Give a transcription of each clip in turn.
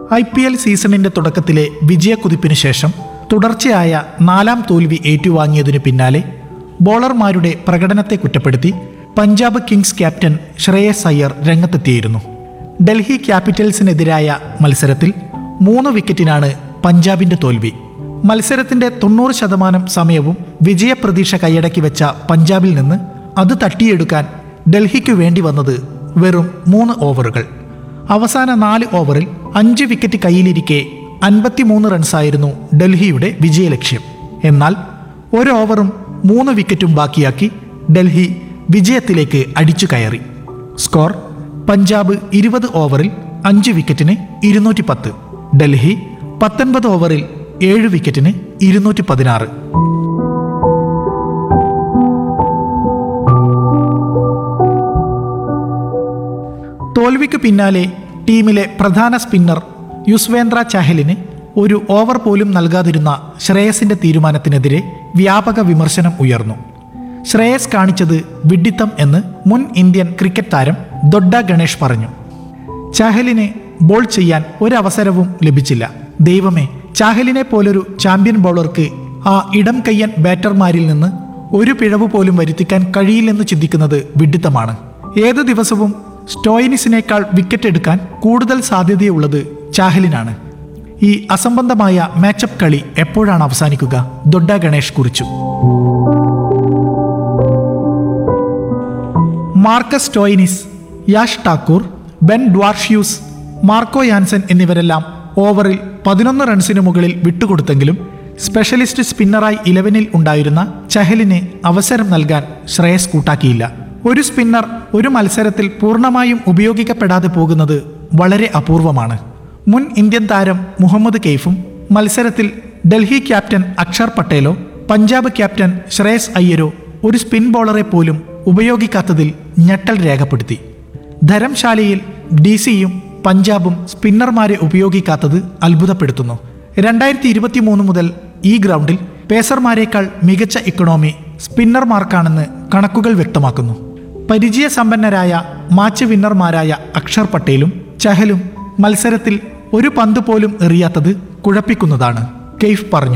I P L സീസണിന്റെ തുടക്കത്തിലെ വിജയക്കുതിപ്പിന് ശേഷം തുടർച്ചയായ നാലാം തോൽവി ഏറ്റുവാങ്ങിയതിനു പിന്നാലെ ബോളർമാരുടെ പ്രകടനത്തെ കുറ്റപ്പെടുത്തി പഞ്ചാബ് കിങ്സ് ക്യാപ്റ്റൻ ശ്രേയസ് അയ്യർ രംഗത്തെത്തിയിരുന്നു ഡൽഹി ക്യാപിറ്റൽസിനെതിരായ മത്സരത്തിൽ മൂന്ന് വിക്കറ്റിനാണ് പഞ്ചാബിന്റെ തോൽവി മത്സരത്തിന്റെ തൊണ്ണൂറ് ശതമാനം സമയവും വിജയപ്രതീക്ഷ കൈയടക്കി വെച്ച പഞ്ചാബിൽ നിന്ന് അത് തട്ടിയെടുക്കാൻ ഡൽഹിക്കു വേണ്ടി വന്നത് വെറും മൂന്ന് ഓവറുകൾ അവസാന നാല് ഓവറിൽ അഞ്ച് വിക്കറ്റ് കയ്യിലിരിക്കെ അൻപത്തിമൂന്ന് റൺസായിരുന്നു ഡൽഹിയുടെ വിജയലക്ഷ്യം എന്നാൽ ഒരു ഓവറും മൂന്ന് വിക്കറ്റും ബാക്കിയാക്കി ഡൽഹി വിജയത്തിലേക്ക് അടിച്ചു കയറി സ്കോർ പഞ്ചാബ് ഇരുപത് ഓവറിൽ അഞ്ച് വിക്കറ്റിന് ഇരുന്നൂറ്റി പത്ത് ഡൽഹി പത്തൊൻപത് ഓവറിൽ ഏഴ് വിക്കറ്റിന് ഇരുന്നൂറ്റി പതിനാറ് തോൽവിക്ക് പിന്നാലെ ടീമിലെ പ്രധാന സ്പിന്നർ യുസ്വേന്ദ്ര ചഹലിന് ഒരു ഓവർ പോലും നൽകാതിരുന്ന ശ്രേയസിന്റെ തീരുമാനത്തിനെതിരെ വ്യാപക വിമർശനം ഉയർന്നു ശ്രേയസ് കാണിച്ചത് വിഡ്ഢിത്തം എന്ന് മുൻ ഇന്ത്യൻ ക്രിക്കറ്റ് താരം ദൊഡ്ഡ ഗണേഷ് പറഞ്ഞു ചാഹലിന് ബോൾ ചെയ്യാൻ ഒരവസരവും ലഭിച്ചില്ല ദൈവമേ ചാഹലിനെ പോലൊരു ചാമ്പ്യൻ ബൗളർക്ക് ആ ഇടം കയ്യൻ ബാറ്റർമാരിൽ നിന്ന് ഒരു പിഴവ് പോലും വരുത്തിക്കാൻ കഴിയില്ലെന്ന് ചിന്തിക്കുന്നത് വിഡ്ഢിത്തമാണ് ഏതു ദിവസവും സ്റ്റോയിനിസിനേക്കാൾ വിക്കറ്റ് എടുക്കാൻ കൂടുതൽ സാധ്യതയുള്ളത് ചാഹലിനാണ് ഈ അസംബന്ധമായ മാച്ചപ്പ് കളി എപ്പോഴാണ് അവസാനിക്കുക ദൊഡ്ഡ ഗണേഷ് കുറിച്ചു Marcus Stoinis Yash Thakur Ben Dwarshuis Marco Jansen എന്നിവരെല്ലാം ഓവറിൽ പതിനൊന്ന് റൺസിന് മുകളിൽ വിട്ടുകൊടുത്തെങ്കിലും സ്പെഷ്യലിസ്റ്റ് സ്പിന്നറായി ഇലവനിൽ ഉണ്ടായിരുന്ന ചഹലിന് അവസരം നൽകാൻ ശ്രേയസ് കൂട്ടാക്കിയില്ല ഒരു സ്പിന്നർ ഒരു മത്സരത്തിൽ പൂർണ്ണമായും ഉപയോഗിക്കപ്പെടാതെ പോകുന്നത് വളരെ അപൂർവമാണ് മുൻ ഇന്ത്യൻ താരം മുഹമ്മദ് കെയ്ഫും മത്സരത്തിൽ ഡൽഹി ക്യാപ്റ്റൻ അക്ഷർ പട്ടേലോ പഞ്ചാബ് ക്യാപ്റ്റൻ ശ്രേയസ് അയ്യരോ ഒരു സ്പിൻ ബോളറെ പോലും ഉപയോഗിക്കാത്തതിൽ ഞെട്ടൽ രേഖപ്പെടുത്തി ധരംശാലയിൽ ഡി സിയും പഞ്ചാബും സ്പിന്നർമാരെ ഉപയോഗിക്കാത്തത് അത്ഭുതപ്പെടുത്തുന്നു രണ്ടായിരത്തി ഇരുപത്തി മൂന്ന് മുതൽ ഈ ഗ്രൗണ്ടിൽ പേസർമാരെക്കാൾ മികച്ച ഇക്കണോമി സ്പിന്നർമാർക്കാണെന്ന് കണക്കുകൾ വ്യക്തമാക്കുന്നു പരിചയസമ്പന്നരായ മാച്ച് വിന്നർമാരായ അക്ഷർ പട്ടേലും ചഹലും മത്സരത്തിൽ ഒരു പന്ത് പോലും എറിയാത്തത് കുഴപ്പിക്കുന്നതാണ് കെയ്ഫ് പറഞ്ഞു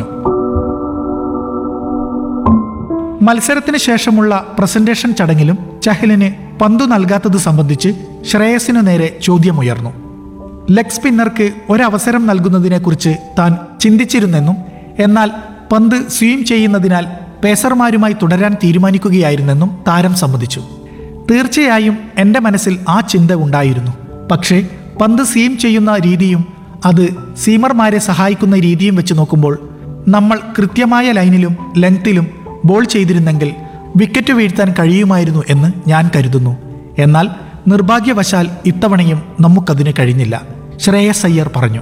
മത്സരത്തിന് ശേഷമുള്ള പ്രസന്റേഷൻ ചടങ്ങിലും ചഹലിന് പന്തു നൽകാത്തത് സംബന്ധിച്ച് ശ്രേയസിനു നേരെ ചോദ്യമുയർന്നു ലെഗ് സ്പിന്നർക്ക് ഒരവസരം നൽകുന്നതിനെക്കുറിച്ച് താൻ ചിന്തിച്ചിരുന്നെന്നും എന്നാൽ പന്ത് സ്വീം ചെയ്യുന്നതിനാൽ പേസർമാരുമായി തുടരാൻ തീരുമാനിക്കുകയായിരുന്നെന്നും താരം സമ്മതിച്ചു തീർച്ചയായും എൻ്റെ മനസ്സിൽ ആ ചിന്ത ഉണ്ടായിരുന്നു പക്ഷേ പന്ത് സീം ചെയ്യുന്ന രീതിയും അത് സീമർമാരെ സഹായിക്കുന്ന രീതിയും വെച്ച് നോക്കുമ്പോൾ നമ്മൾ കൃത്യമായ ലൈനിലും ലെങ്തിലും ബോൾ ചെയ്തിരുന്നെങ്കിൽ വിക്കറ്റ് വീഴ്ത്താൻ കഴിയുമായിരുന്നു എന്ന് ഞാൻ കരുതുന്നു എന്നാൽ നിർഭാഗ്യവശാൽ ഇത്തവണയും നമുക്കതിന് കഴിഞ്ഞില്ല ശ്രേയസ് അയ്യർ പറഞ്ഞു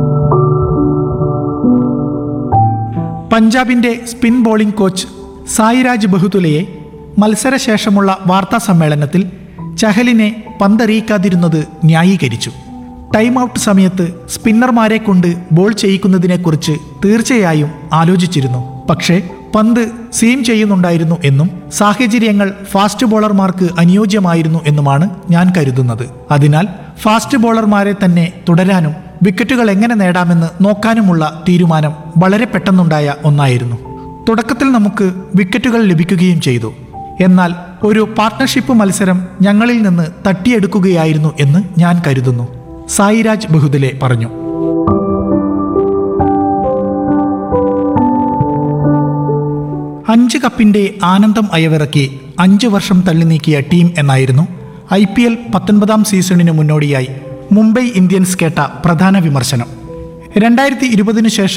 പഞ്ചാബിന്റെ സ്പിൻ ബോളിംഗ് കോച്ച് സായിരാജ് ബഹുതുലയെ മത്സരശേഷമുള്ള വാർത്താ സമ്മേളനത്തിൽ ചഹലിനെ പന്തെറിയിക്കാതിരുന്നത് ന്യായീകരിച്ചു ടൈം ഔട്ട് സമയത്ത് സ്പിന്നർമാരെ കൊണ്ട് ബോൾ ചെയ്യിക്കുന്നതിനെക്കുറിച്ച് തീർച്ചയായും ആലോചിച്ചിരുന്നു പക്ഷേ പന്ത് സീം ചെയ്യുന്നുണ്ടായിരുന്നു എന്നും സാഹചര്യങ്ങൾ ഫാസ്റ്റ് ബോളർമാർക്ക് അനുയോജ്യമായിരുന്നു എന്നുമാണ് ഞാൻ കരുതുന്നത് അതിനാൽ ഫാസ്റ്റ് ബോളർമാരെ തന്നെ തുടരാനും വിക്കറ്റുകൾ എങ്ങനെ നേടാമെന്ന് നോക്കാനുമുള്ള തീരുമാനം വളരെ പെട്ടെന്നുണ്ടായ ഒന്നായിരുന്നു തുടക്കത്തിൽ നമുക്ക് വിക്കറ്റുകൾ ലഭിക്കുകയും ചെയ്തു എന്നാൽ ഒരു പാർട്ട്ണർഷിപ്പ് മത്സരം ഞങ്ങളിൽ നിന്ന് തട്ടിയെടുക്കുകയായിരുന്നു എന്ന് ഞാൻ കരുതുന്നു സായിരാജ് ബഹുദലെ പറഞ്ഞു അഞ്ച് കപ്പിന്റെ ആനന്ദം അയവിറക്കി അഞ്ച് വർഷം തള്ളി നീക്കിയ ടീം എന്നായിരുന്നു ഐ പി എൽ പത്തൊൻപതാം സീസണിന് മുന്നോടിയായി മുംബൈ ഇന്ത്യൻസ് കേട്ട പ്രധാന വിമർശനം രണ്ടായിരത്തി ഇരുപതിനു ശേഷം